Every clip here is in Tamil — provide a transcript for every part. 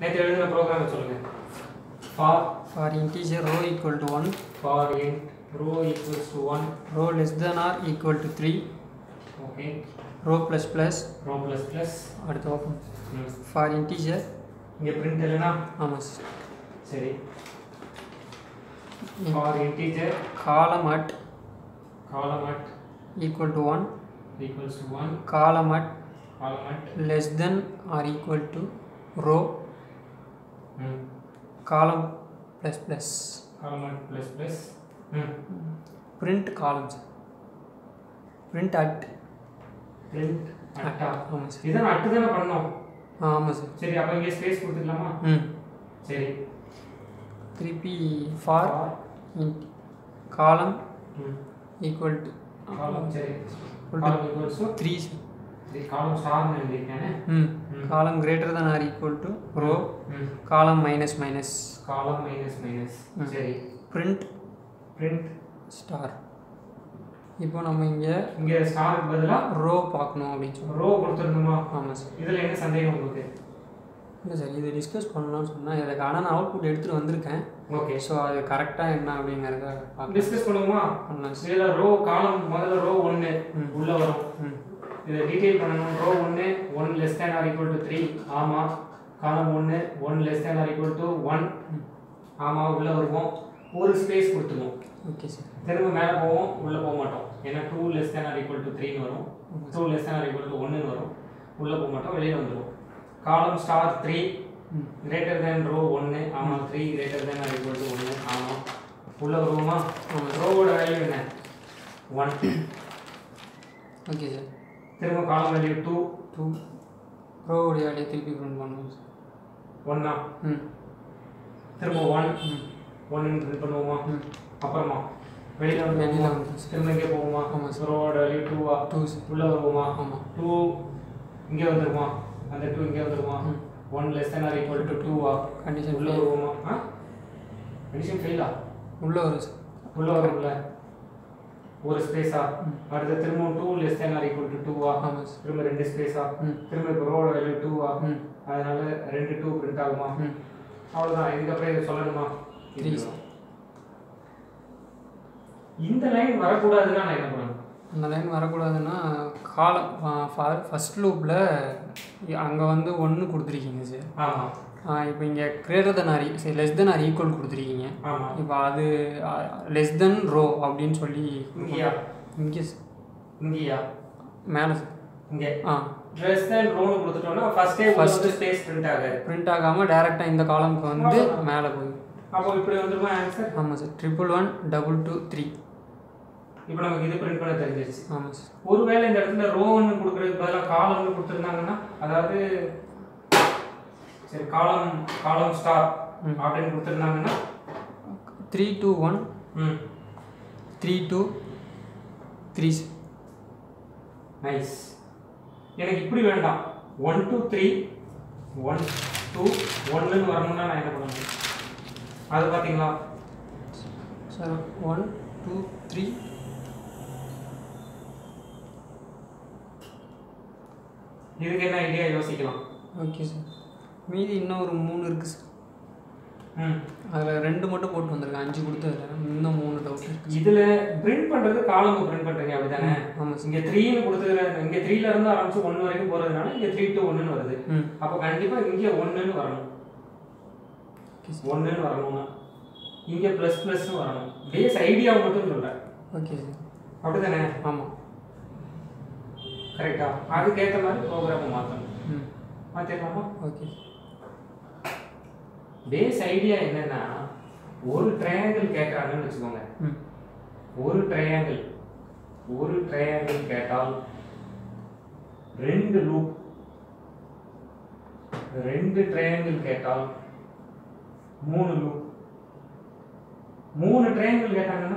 நேற்று எழுதின ப்ரோக்ராம் சொல்லுங்க for for integer row equal to one for int row equals to one row less than or equal to three okay row plus plus row plus plus அடுத்து ஓப்பன் ஃபார் இன்டீஜர் இங்கே பிரிண்ட் இல்லைனா ஆமாம் சார் சரி for integer column at column at equal to one equals to one column at column at less than or equal to row ம் column plus plus column at plus plus ம் print columns print at print அட்டா ஆமாம் சார் இதான் அட்டு தானே பண்ணோம் ஆமாம் சார் சரி அப்போ இங்கே ஸ்பேஸ் கொடுத்துக்கலாமா ம் சரி திருப்பி ஃபார் காலம் ம் ஈக்குவல் டு காலம் சரி Equal to column equals to three சரி காலம் ஸ்டார்னு எழுதியிருக்கேனே ம் ம். Column greater than or equal to row ம் column minus minus column minus minus ம். சரி print பிரிண்ட் ஸ்டார் இப்போ நம்ம இங்கே இங்கே ஸ்டாருக்கு பதிலாக ரோ பார்க்கணும் அப்படின்னு சொல்லுவோம் ரோ கொடுத்துருந்தோமா ஆமாம் சார் இதில் என்ன சந்தேகம் உங்களுக்கு இல்லை சார் இது டிஸ்கஸ் பண்ணணும்னு சொன்னால் இதுக்கான நான் அவுட்புட் எடுத்துகிட்டு வந்திருக்கேன் ஓகே ஸோ அது கரெக்டாக என்ன அப்படிங்கிறத பார்க்கலாம் டிஸ்கஸ் பண்ணுவோமா பண்ணலாம் சார் இதில் ரோ காலம் முதல்ல ரோ ஒன்று ம். உள்ள வரும் ம் இதை டீட்டெயில் பண்ணணும் ரோ ஒன்று one less than or equal to three ஆமாம் காலம் ஒன்று one less than or equal to one ம். ஆமாம் உள்ளே வருவோம் ஒரு ஸ்பேஸ் கொடுத்துருவோம் ஓகே சார் திரும்ப மேலே போவோம் உள்ளே போக மாட்டோம் ஏன்னா two less than or equal to த்ரீன்னு வரும் ஆமாம் two less than or equal to ஒன்றுன்னு வரும் உள்ளே போக மாட்டோம் வெளியே வந்துடும் காலம் ஸ்டார் த்ரீ ம் கிரேட்டர் தேன் ரோ ஒன்று ஆமாம் three greater than or equal to ஒன்று ஆமாம் உள்ளே வருவோமா ஆமாம் ரோவோட வேல்யூ என்ன ஒன் ஓகே சார் திரும்ப காலம் வேல்யூ டூ டூ ரோவுடைய வேலையை திருப்பி பிரிண்ட் பண்ணுவோம் சார் ஒன்னா ம் திரும்ப ஒன் ம் ஒன்னு பிரிண்ட் பண்ணுவோமா ம் அப்புறமா வெளியில் வந்து வெளியில் போவோமா? வந்து சார் திரும்ப இங்கே போவோமா ஆமாம் சார் ரோவோட வேல்யூ டூவா டூ சார் உள்ளே வருவோமா ஆமாம் டூ இங்கே வந்துருமா அந்த டூ இங்கே வந்துருமா ம். One less than or equal to டூவா கண்டிஷன் உள்ளே வருவோமா ஆ கண்டிஷன் ஃபெயிலா உள்ளே வரும் சார் உள்ளே வரும்ல ஒரு ஸ்பேஸா ம். அடுத்து திரும்ப two less than or equal to டூவா ஆமாம் சார் திரும்ப ரெண்டு ஸ்பேஸா ம் திரும்ப இப்போ ரோட வேல்யூ டூவா ம் அதனால ரெண்டு டூ பிரிண்ட் ஆகுமா ம் அவ்வளோதான் இதுக்கப்புறம் இதை சொல்லணுமா Three. இதுதான். இந்த லைன் வரக்கூடாதுன்னா நான் என்ன பண்ணணும் அந்த லைன் வரக்கூடாதுன்னா காலம் ஃபஸ்ட் லூப்பில் அங்கே வந்து ஒன்று கொடுத்துருக்கீங்க சார் ஆமாம் இப்போ இங்கே கிரேட்டர் தன் ஆர் சரி லெஸ் தென் ஆர் ஈக்குவல் கொடுத்துருக்கீங்க ஆமாம் இப்போ அது லெஸ் தென் ரோ அப்படின்னு சொல்லி இங்கேயா இங்கே இங்கேயா மேலே சார் இங்கே ஆ ட்ரெஸ் தான் ரோனு கொடுத்துட்டோம்னா ஃபர்ஸ்டே First. ஃபர்ஸ்ட் ஸ்பேஸ் பிரிண்ட் ஆகாது பிரிண்ட் ஆகாமல் டேரெக்டாக இந்த காலம்க்கு வந்து அவ்வளவுதான். மேலே போகுது அப்போ இப்படி வந்துருமா ஆன்சர் ஆமாம் sir triple one double two three இப்போ நமக்கு இது பிரிண்ட் பண்ண தெரிஞ்சிருச்சு ஆமாம் சார் ஒருவேளை இந்த இடத்துல ரோன்னு கொடுக்குறதுக்கு பதிலாக காலம்னு கொடுத்துருந்தாங்கன்னா அதாவது சரி காலம் காலம் ஸ்டார் ம். அப்படின்னு கொடுத்துருந்தாங்கன்னா த்ரீ டூ ஒன் ம் த்ரீ டூ த்ரீ நைஸ் எனக்கு இப்படி வேண்டாம் one two three one two ஒன்றுன்னு வரணும்னா நான் என்ன பண்ணணும் அது பார்த்தீங்களா சார் ஒன் டூ த்ரீ இதுக்கு என்ன ஐடியா யோசிக்கலாம் ஓகே சார் மீதி இன்னும் ஒரு மூணு இருக்குது சார் ம் அதில் ரெண்டு மட்டும் போட்டு வந்திருக்கேன் அஞ்சு கொடுத்ததில்ல இன்னும் மூணு டவுட் இருக்குது இதில் பிரிண்ட் பண்ணுறது காலம் பிரிண்ட் பண்ணுறீங்க அப்படிதானே ஆமாம் சார் இங்கே த்ரீன்னு கொடுத்துக்கிற இங்கே த்ரீல இருந்து ஆரம்பிச்சு ஒன்று வரைக்கும் போகிறதுனால இங்கே த்ரீ டு ஒன்றுன்னு வருது ம் அப்போ கண்டிப்பாக இங்கே ஒன்றுன்னு வரணும் ஓகே சார் ஒன்றுன்னு வரணும்னா இங்கே ப்ளஸ் ப்ளஸ்னு வரணும் பேஸ் ஐடியா மட்டும் சொல்கிறேன் ஓகே சார் அப்படிதானே ஆமாம் கரெக்டா அதுக்கேற்ற மாதிரி ப்ரோக்ராமை மாற்றணும் ம் மாற்றிடலாமா ஓகே பேஸ் ஐடியா என்னன்னா ஒரு ட்ரையாங்கிள் கேட்குறாங்கன்னு வச்சுக்கோங்க ம் ஒரு ட்ரையாங்கிள் ஒரு ட்ரையாங்கிள் கேட்டால் ரெண்டு லூப் ரெண்டு ட்ரையாங்கிள் கேட்டால் மூணு லூப் மூணு ட்ரையாங்கிள் கேட்டாங்கன்னா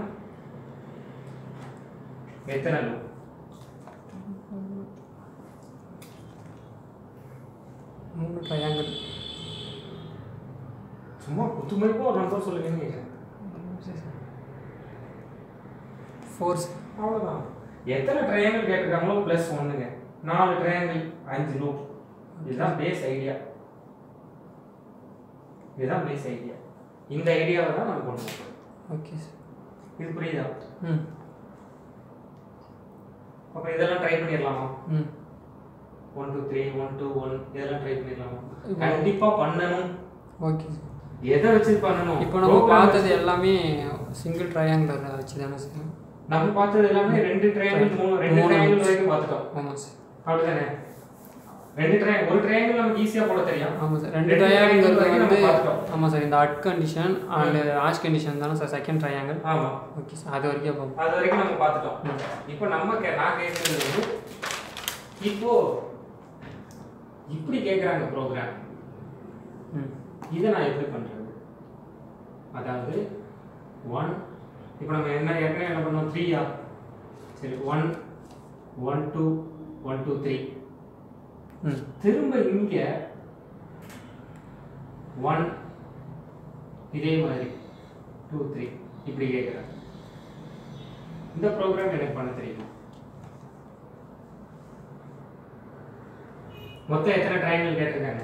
எத்தனை லூப் மூணு ட்ரையாங்கிள் சும்மா குத்துமதிப்பா ஒரு நம்பர் சொல்லுங்கன்னு கேட்குறேன் ஃபோர்ஸ் அவ்வளோதான் எத்தனை ட்ரையாங்கிள் கேட்டிருக்காங்களோ ப்ளஸ் ஒன்றுங்க நாலு ட்ரையாங்கிள் அஞ்சு லூப் இதுதான் பேஸ் ஐடியா இதுதான் பேஸ் ஐடியா இந்த ஐடியாவை தான் நம்ம கொண்டு வரோம் ஓகே சார் இது புரியுதா ம் அப்போ இதெல்லாம் ட்ரை பண்ணிடலாமா ம் one two three one two one இதெல்லாம் ட்ரை பண்ணிடலாமா இப்போ- கண்டிப்பா பண்ணணும் ஓகே சார் எதை வச்சு பண்ணணும் இப்போ நம்ம Program பார்த்தது எல்லாமே சிங்கிள் ட்ரையாங்குலர் வச்சு தானே சார் நம்ம பார்த்தது எல்லாமே ரெண்டு ட்ரையாங்கிள் மூணு ரெண்டு மூணு. ட்ரையாங்கிள் வரைக்கும் பார்த்துட்டோம் ஆமாம் சார் அப்படிதானே ரெண்டு ட்ரையாங்கிள் ஒரு ட்ரையாங்கிள் நமக்கு ஈஸியா போட தெரியும் ஆமாம் சார் ரெண்டு ரெண்டு ட்ரையாங்குங்கிறது triangle வரைக்கும் வந்து நம்ம பார்த்துட்டோம். ஆமாம் சார் இந்த at condition and ash condition தானே சார் செகண்ட் ட்ரையாங்கிள் ஆமா ஓகே சார் அது வரைக்கும் பார்ப்போம் அது வரைக்கும் நம்ம பார்த்துட்டோம் ம். இப்போ நம்ம கே- நான் கேட்கறது வந்து இப்போ இப்படி கேட்குறாங்க ப்ரோக்ராம் ம் இதை நான் எப்படி பண்றது அதாவது ஒன் இப்போ நம்ம என்ன ஏற்கனவே என்ன பண்ணோம் த்ரீயா சரி one one two one two three ம் திரும்ப இங்க ஒன் இதே மாதிரி டூ த்ரீ இப்படி கேட்குறாங்க இந்த ப்ரோக்ராம் எனக்கு பண்ண தெரியுமா மொத்தம் எத்தனை ட்ரையாங்கிள் கேட்டிருக்காங்க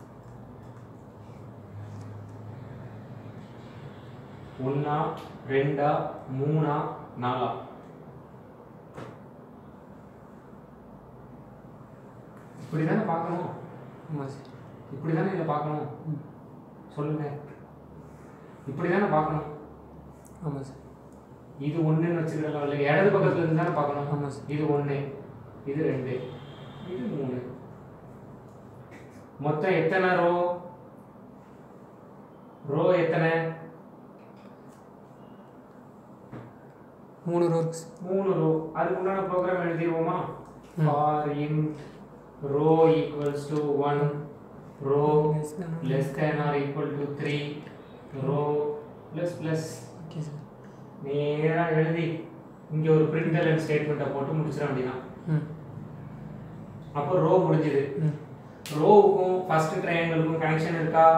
ஒண்ணா ரெண்டா மூணா நாலா இப்படிதானே பார்க்கணும் ஆமாம் சார் இப்படிதானே இதை பார்க்கணும் ம் சொல்லுங்க இப்படிதானே பார்க்கணும் ஆமாம் சார் இது ஒண்ணுன்னு வச்சுக்கலாம் இல்லை இடது பக்கத்துல இருந்து தானே பார்க்கணும் ஆமாம் சார் இது ஒண்ணு இது ரெண்டு இது மூணு மொத்தம் எத்தனை ரோ ரோ எத்தனை மூணு ரோக்ஸ் மூணு ரோ அதுக்கு உண்டான ப்ரோக்ராம் எழுதிடுவோமா ம். For int row equals to one row less than or equal to three row plus plus okay sir நேரா எழுதி இங்க ஒரு பிரிண்டர் அண்ட் ஸ்டேட்மெண்ட்டை போட்டு முடிச்சிட வேண்டியதான் ம் அப்போ ரோ முடிஞ்சுது ம் ரோவுக்கும் ஃபர்ஸ்ட் ட்ரையாங்கிளுக்கும் கனெக்ஷன் இருக்கா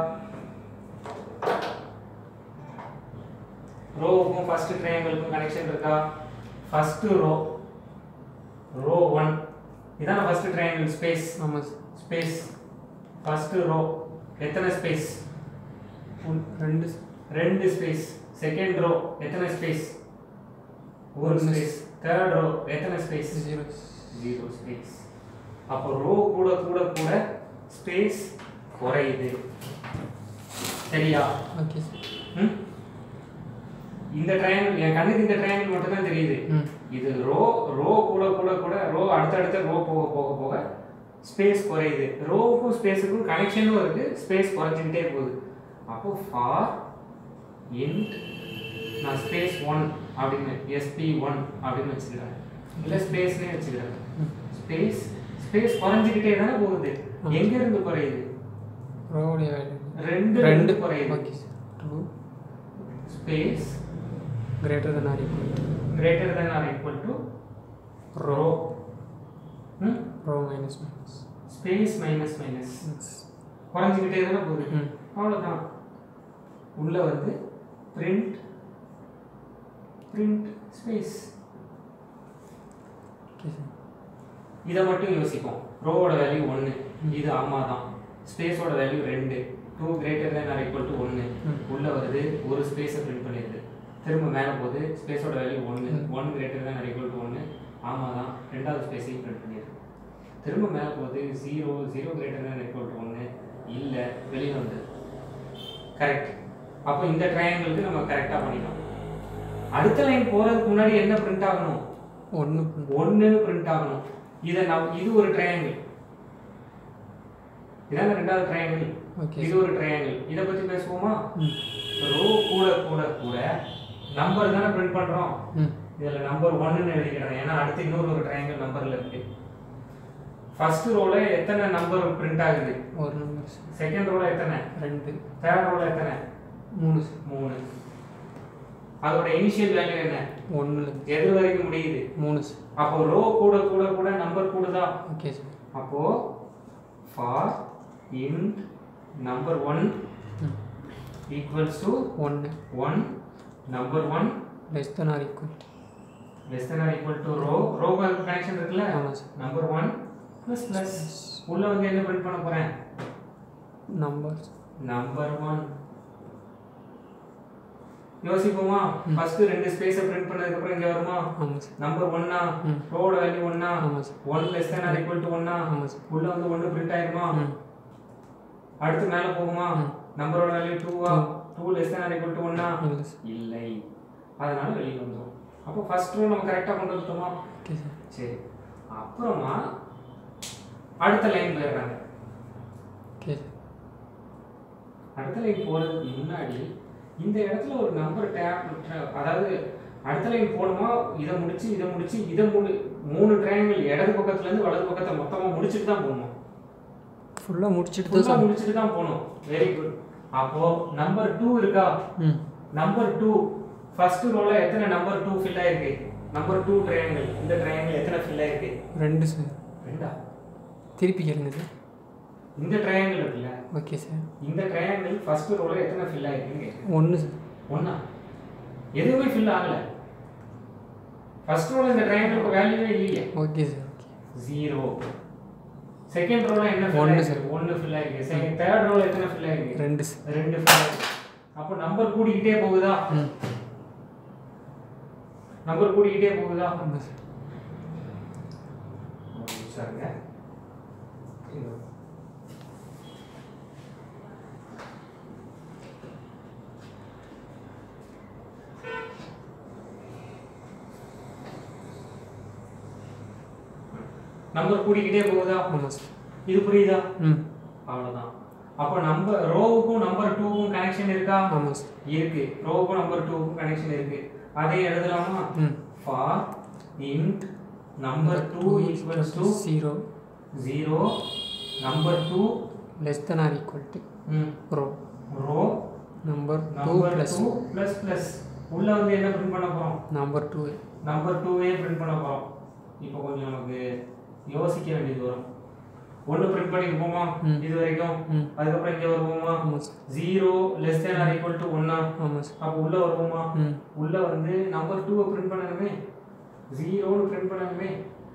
ரோவுக்கும் ஃபர்ஸ்ட் ட்ரையாங்கிளுக்கும் கனெக்ஷன் இருக்கா ஃபர்ஸ்ட் ரோ ரோ ஒன் இதான ஃபர்ஸ்ட் ட்ரையாங்கிள் ஸ்பேஸ் ஆமாம் சார் ஸ்பேஸ் ஃபர்ஸ்ட் ரோ எத்தனை ஸ்பேஸ் ஒன் ரெண்டு ரெண்டு ஸ்பேஸ் செகண்ட் ரோ எத்தனை ஸ்பேஸ் ஒரு ஒண்ணு. ஸ்பேஸ் தேர்ட் ரோ எத்தனை ஸ்பேஸ் ஜீரோ ஜீரோ ஸ்பேஸ் அப்போ ரோ கூட கூட கூட ஸ்பேஸ் குறையுது சரியா ஓகே சார் ம்? இந்த ட்ரையாங்கிள் என் கண்ணுக்கு இந்த ட்ரையாங்கிள் மட்டும் தான் தெரியுது ம் இது ரோ ரோ கூட கூட கூட ரோ அடுத்தடுத்த ரோ போக போக போக ஸ்பேஸ் குறையுது ரோவுக்கும் ஸ்பேஸுக்கும் கனெக்ஷனும் இருக்கு ஸ்பேஸ் குறைஞ்சிக்கிட்டே போகுது அப்போ ஃபார் இன்ட் நான் ஸ்பேஸ் ஒன் அப்படின்னு எஸ்பி ஒன் அப்படின்னு வச்சுக்கிறேன் இல்லை ஸ்பேஸ்னே வச்சுக்கிறேன் ம். ஸ்பேஸ் ஸ்பேஸ் குறைஞ்சிக்கிட்டே தானே போகுது ம். எங்க இருந்து குறையுது ரோவுடைய வேல்யூ ரெண்டு ரெண்டு ரெண்டு குறையுது okay sir two space greater than or equal greater than or equal to row ம் row minus minus space minus minus குறைஞ்சிக்கிட்டே தானே போகுது ம் அவ்வளோதான் உள்ள வந்து print print ஸ்பேஸ் ஓகே சார் இதை மட்டும் யோசிப்போம் ரோவோட வேல்யூ ஒன்று இது ஆமா தான் ஸ்பேஸோட வேல்யூ ரெண்டு two greater than or equal to ஒன்று ம். உள்ள வருது ஒரு ஸ்பேஸை பிரிண்ட் பண்ணிடுது திரும்ப மேலே போகுது ஸ்பேஸோட வேல்யூ ஒன்று ம். One greater than or equal to ஒன்று ஆமா தான் ரெண்டாவது ஸ்பேஸையும் பிரிண்ட் பண்ணிடுது திரும்ப மேலே போகுது zero zero greater than equal to ஒன்று இல்லை வெளியே வந்து கரெக்ட் அப்போ இந்த ட்ரையாங்கிளுக்கு நம்ம கரெக்டாக பண்ணிட்டோம் அடுத்த லைன் போகிறதுக்கு முன்னாடி என்ன பிரிண்ட் ஆகணும் ஒன்று ஒன்றுன்னு பிரிண்ட் ஆகணும் இதை நான் இது ஒரு ட்ரையாங்கிள் இதாங்க ரெண்டாவது ட்ரையாங்கிள் ஓகே இது ஒரு ட்ரையாங்கிள் இதை பற்றி பேசுவோமா ம் ரோ கூட கூட கூட நம்பர் தானே பிரிண்ட் பண்ணுறோம் ம் இதில் நம்பர் ஒன்னுன்னு எழுதிக்கிறேன் ஏன்னா அடுத்து இன்னொரு ஒரு ட்ரையாங்கிள் நம்பரில் இருக்கு ஃபர்ஸ்ட் ரோல எத்தனை நம்பர் பிரிண்ட் ஆகுது ஒரு நம்பர் சார் செகண்ட் ரோல எத்தனை ரெண்டு தேர்ட் ரோல எத்தனை மூணு சார் மூணு அதோட இனிஷியல் வேல்யூ என்ன ஒன்று எது வரைக்கும் முடியுது மூணு சார் அப்போ ரோ கூட கூட கூட நம்பர் கூடுதா ஓகே சார் அப்போ ஃபார் இன்ட் நம்பர் ஒன் ம் ஈக்குவல்ஸ் டு ஒன்று one number one less than or equal less than or equal to row row connection இருக்குல்ல ஆமாம் sir number one plus plus உள்ள வந்து என்ன பிரிண்ட் பண்ண போறேன் நம்பர் நம்பர் ஒன் யோசிப்போமா ஃபர்ஸ்ட் ரெண்டு ஸ்பேஸை பிரிண்ட் பண்ணதுக்கு அப்புறம் இங்க வருமா ஆமாம் சார் நம்பர் ஒன்னா ம். ரோட வேல்யூ ஒன்னா ஆமாம் sir one less than or equal to ஒன்னா ஆமாம் சார் உள்ள வந்து ஒன்னு பிரிண்ட் ஆயிருமா ம் அடுத்து மேல போகுமா ம். நம்பரோட வேல்யூ டூவா two less than or equal to ஒன்னா இல்லை சார் இல்லை அதனால வெளியே வந்துடும் அப்போ ஃபர்ஸ்ட் ரோ நம்ம கரெக்டாக கொண்டு வந்துட்டோமா ஓகே சார் சரி அப்புறமா அடுத்த லைன் போயிடுறாங்க ஓகே சார் அடுத்த லைன் போகிறதுக்கு முன்னாடி இந்த இடத்துல ஒரு நம்பர் டேப் அதாவது அடுத்த லைன் போகணுமா இதை முடிச்சு இதை முடிச்சு இதை முடி மூணு ட்ரையாங்கிள் இடது பக்கத்துலேருந்து வலது பக்கத்தை மொத்தமாக முடிச்சுட்டு தான் போகணும் ஃபுல்லாக முடிச்சுட்டு தான் ஃபுல்லாக சார் முடிச்சுட்டு தான் போகணும் வெரி குட் அப்போ நம்பர் டூ இருக்கா ம் நம்பர் டூ ஃபர்ஸ்ட் ரோல எத்தனை நம்பர் டூ ஃபில் ஆயிருக்கு நம்பர் டூ ட்ரையாங்கிள் இந்த ட்ரையாங்கிள் எத்தனை ஃபில் ஆயிருக்கு ரெண்டு சார் ரெண்டா திருப்பி கேளுங்க சார் இந்த ட்ரையாங்கிள் இருக்குல்ல ஓகே சார் இந்த ட்ரையாங்கிள் ஃபர்ஸ்ட் ரோல எத்தனை ஃபில் ஆயிருக்குன்னு கேட்குறேன் ஒன்று சார் ஒண்ணா எதுவுமே ஃபில் ஆகல ஃபர்ஸ்ட் ரோல இந்த ட்ரையாங்கிளுக்கு வேல்யூவே இல்லையே okay sir okay zero second ரோல என்ன ஃபில் ஒண்ணு ஆயிருக்கு ஒன்னு ஃபில் ஆயிருக்கு செகண்ட் தேர்ட் ரோல எத்தனை ஃபில் ஆயிருக்கு ரெண்டு சார் ரெண்டு ஃபில் ஆயிருக்கு அப்போ நம்பர் கூடிக்கிட்டே போகுதா ம் நம்பர் கூடிக்கிட்டே போகுதா ஆமாம் சார் ஒரு நிமிஷம் இருங்க. இதோ. நம்பர் கூடிக்கிட்டே போகுதா ஆமாம் சார் இது புரியுதா ம் அவ்வளவுதான் அப்போ நம்பர் ரோவுக்கும் நம்பர் டூக்கும் கனெக்ஷன் இருக்கா ஆமாம் சார் இருக்கு ரோவுக்கும் நம்பர் டூக்கும் கனெக்ஷன் இருக்கு அதே எழுதலாமா ம் for int number two equals to zero zero number two less than or equal to row row number two number plus two plus plus உள்ள வந்து என்ன பிரிண்ட் பண்ண போறோம் நம்பர் டூ நம்பர் டூவே பிரிண்ட் பண்ண போறோம் இப்போ கொஞ்சம் நமக்கு யோசிக்க வேண்டியது வரும் ஒன்று பிரிண்ட் பண்ணிருப்போமா ம். இது வரைக்கும் ம் அதுக்கப்புறம் இங்கே வருவோமா ஆமாம் sir zero less than or equal to ஒன்னா ஆமாம் சார் அப்போ உள்ள வருவோமா ம் உள்ள வந்து நம்பர் டூவை பிரிண்ட் பண்ணணுமே ஜீரோன்னு பிரிண்ட் பண்ணணுமே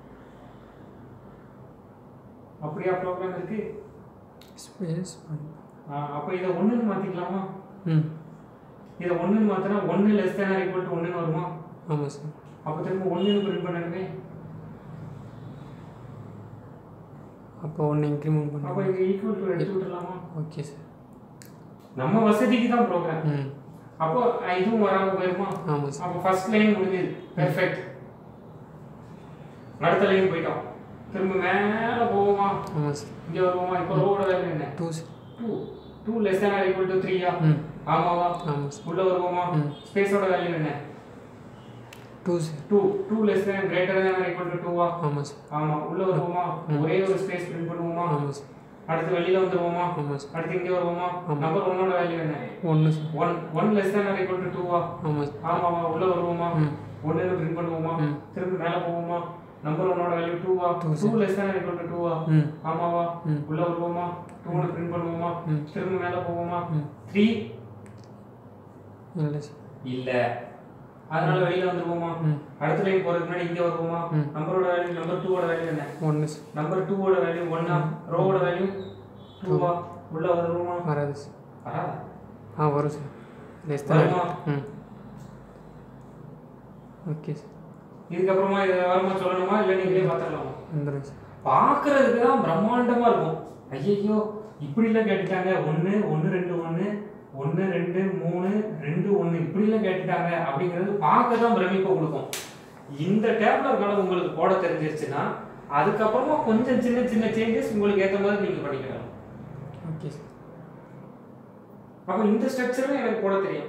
அப்படியா ப்ராப்ளம் இருக்கு ஸ்பேஸ் ஆ, அப்போ இதை ஒன்றுன்னு மாற்றிக்கலாமா ம் இதை ஒன்றுன்னு மாற்றினா ஒன்று less than or equal to ஒன்றுன்னு வருமா ஆமாம் சார் அப்போ திரும்ப ஒன்றுன்னு பிரிண்ட் பண்ணணுமே அப்போ ஒன்று இன்க்ரிமெண்ட் அப்போ பண்ணுங்க இங்கே ஈக்குவல் டு எடுத்து விட்டுலாமா ஓகே சார் நம்ம வசதிக்கு தான் ப்ரோக்ராம் ம் அப்போ அஹ், இதுவும் வராமல் போயிருமா ஆமாம் சார் அப்போ ஃபர்ஸ்ட் லைன் முடிஞ்சுது பெர்ஃபெக்ட் அடுத்த லைன் போயிட்டோம் திரும்ப மேலே போவோமா ஆமாம் சார் இங்கே வருவோமா இப்போ ரோட வேல்யூ என்ன two sir two two less than or equal to த்ரீயா ம் ஆமாவா ஆமாம் சார் உள்ள வருவோமா ம். ஸ்பேஸோட வேல்யூ என்ன two sir two two less than greater than or equal to டூவா ஆமாம் சார் ஆமா உள்ள வருவோமா ம். ஒரே ஒரு ஸ்பேஸ் பிரிண்ட் பண்ணுவோமா ஆமாம் சார் அடுத்து வெளியில வந்துருவோமா ஆமாம் சார் அடுத்து இங்கே வருவோமா ஆமா. நம்பர் ஒன்னோட வேல்யூ என்ன ஒன்று sir one one less than or equal to டூவா ஆமாம் சார் ஆமாவா உள்ள வருவோமா ம் ஒன்னு பிரிண்ட் பண்ணுவோமா ம். திரும்ப மேல போவோமா நம்பர் ஒன்னோட வேல்யூ டூவா Two, two sir. Less than or equal to டூவா ம் ஆமாவா ம். உள்ள வருவோமா டூன்னு பிரிண்ட் பண்ணுவோமா ம். திரும்ப மேல போவோமா ம் த்ரீ இல்லை சார் இல்ல அதனால வெளியில வந்துருவோமா ம் அடுத்த லைன் போறதுக்கு முன்னாடி இங்க வருவோமா ம். நம்பரோட வேல்யூ நம்பர் டூவோட வேல்யூ என்ன ஒன்று சார் நம்பர் டூவோட வேல்யூ ஒன்னா ரோவோட வேல்யூ டூவா உள்ள வருவோமா வராது சார் வராதா? ஆ வரும் சார் லெஸ் தான் வருமா ம் ஓகே சார் இதுக்கப்புறமா இதை வருமா சொல்லணுமா இல்லை நீங்களே பார்த்துடலாமா வந்துடும் சார் பார்க்கறதுக்கு தான் பிரம்மாண்டமா இருக்கும் ஐயையோ இப்படிலாம் கேட்டுட்டாங்க ஒன்று ஒன்று ரெண்டு ஒன்று ஒன்று ரெண்டு மூணு ரெண்டு ஒன்று இப்படிலாம் கேட்டுட்டாங்க அப்படிங்கிறது பார்க்க தான் பிரமிப்பை கொடுக்கும் இந்த டேப்லர் கணக்கு உங்களுக்கு போட தெரிஞ்சிருச்சுன்னா அதுக்கப்புறமா கொஞ்சம் சின்ன சின்ன சேஞ்சஸ் உங்களுக்கு ஏற்ற மாதிரி நீங்கள் பண்ணிக்கலாம் ஓகே சார் அப்போ இந்த ஸ்ட்ரக்சரும் எனக்கு போட தெரியும்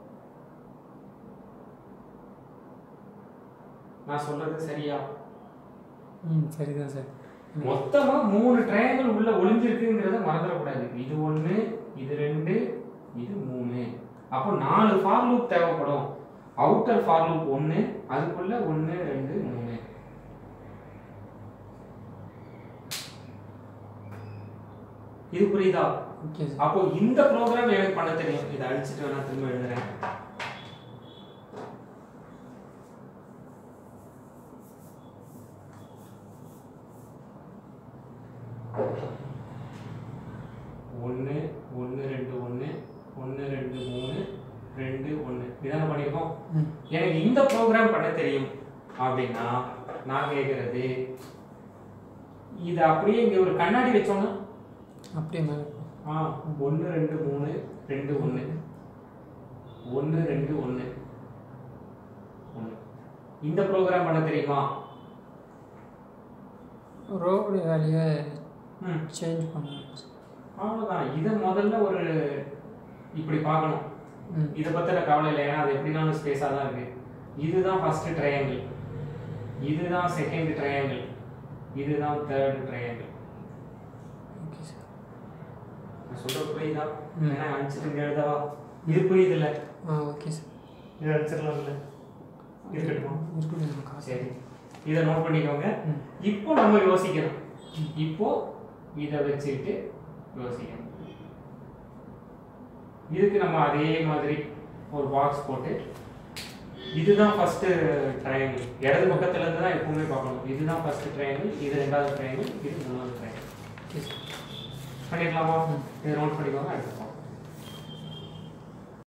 நான் சொல்றது சரியா ம் சரிதான் சார் மொத்தமா மூணு ட்ரையாங்கிள் உள்ள ஒளிஞ்சிருக்குங்கிறத மறந்துடக்கூடாது இது ஒண்ணு இது ரெண்டு இது மூணு அப்போ நாலு ஃபார் லூப் தேவைப்படும் அவுட்டர் ஃபார் லூப் ஒன்று அதுக்குள்ள ஒன்று ரெண்டு மூணு இது புரியுதா ஓகே சார் அப்போ இந்த ப்ரோக்ராம் எனக்கு பண்ண தெரியும் இதை அடிச்சுட்டு வேணா திரும்ப எழுதுறேன் ஒன்று ஒன்று ரெண்டு ஒன்று ஒன்று ரெண்டு மூணு ரெண்டு ஒன்று இதான பண்ணியிருக்கோம் ம் எனக்கு இந்த ப்ரோக்ராம் பண்ண தெரியும் அப்படின்னா நான் கேட்குறது இது அப்படியே இங்கே ஒரு கண்ணாடி வச்சோன்னா அப்படியே மேலே ஆ ஒன்று ரெண்டு மூணு ரெண்டு ஒன்று ஒன்று ரெண்டு ஒன்று ஒன்று இந்த ப்ரோக்ராம் பண்ண தெரியுமா ரோவுடைய வேலையை ம் சேஞ்ச் பண்ணணும் அவ்வளோதான் இதை முதல்ல ஒரு இப்படி பார்க்கணும் ம் இதை பற்றின கவலை இல்லை ஏன்னா அது எப்படினாலும் ஸ்பேஸாக தான் இருக்குது இதுதான் ஃபஸ்ட்டு ட்ரையாங்கிள் இதுதான் செகண்ட் ட்ரையாங்கிள் இதுதான் தேர்ட் ட்ரையாங்கிள் ஓகே சார் நான் சொல்கிறது புரியுதா ம். ஏன்னா அடிச்சுட்டு இங்கே எழுதவா இது புரியுதுல்ல ஆ ஓகே சார் இது அடிச்சிடலாம்ல இருக்கட்டுமா இருக்கட்டும் காசு சரி இதை நோட் பண்ணிக்கோங்க ம் இப்போ நம்ம யோசிக்கணும் இப்போ இதை வச்சுக்கிட்டு யோசிக்கணும் இதுக்கு நம்ம அதே மாதிரி ஒரு பாக்ஸ் போட்டு இதுதான் ஃபர்ஸ்ட் ட்ரையாங்கிள் இடது பக்கத்துல இருந்து தான் எப்பவுமே பார்க்கணும் இதுதான் ஃபர்ஸ்ட் ட்ரையாங்கிள் இது ரெண்டாவது ட்ரையாங்கிள் இது மூணாவது ட்ரையாங்கிள் ஓகே சார் பண்ணிடலாமா ம். இதை நோட் பண்ணிக்கோங்க அடுத்து பார்ப்போம்